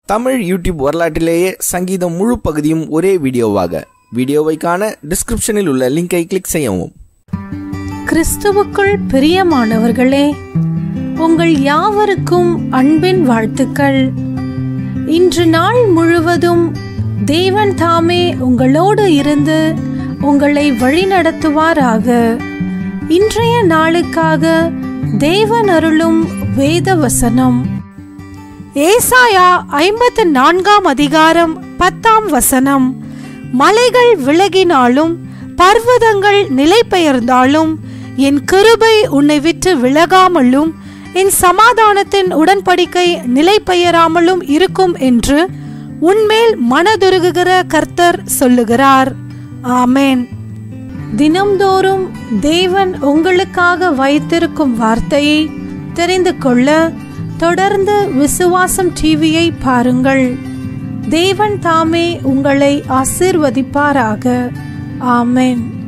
Tamil YouTube வரலாற்றிலேயே சங்கீதம் முழு பகுதியும் ஒரே வீடியோவாக வீடியோவை காண டிஸ்கிரிப்ஷனில் உள்ள லிங்கை கிளிக் செய்யவும் கிறிஸ்துவுக்குள் பிரியமானவர்களே உங்கள் யாவருக்கும் அன்பின் வாழ்த்துக்கள் இன்று நாள் முழுவதும் தேவன் தாமே உங்களோடு இருந்து உங்களை வழிநடத்துவாராக இன்றைய நாளுக்காக தேவன் அருளும் வேத வசனம் ஏசாயா ஐம்பத்து நான்காம் அதிகாரம் பத்தாம் வசனம் மலைகள் விலகினாலும் பர்வதங்கள் நிலை பெயர்ந்தாலும் என் கிருபை உன்னை விட்டு விலகாமலும் என் சமாதானத்தின் உடன்படிக்கை நிலை பெயராமலும் இருக்கும் என்று உன்மேல் மனதுருகுகிற கர்த்தர் சொல்லுகிறார் ஆமேன் தினம்தோறும் தேவன் உங்களுக்காக வைத்திருக்கும் வார்த்தையை தெரிந்து கொள்ள தொடர்ந்து விசுவாசம் டிவியை பாருங்கள் தேவன் தாமே உங்களை ஆசிர்வதிப்பாராக ஆமென்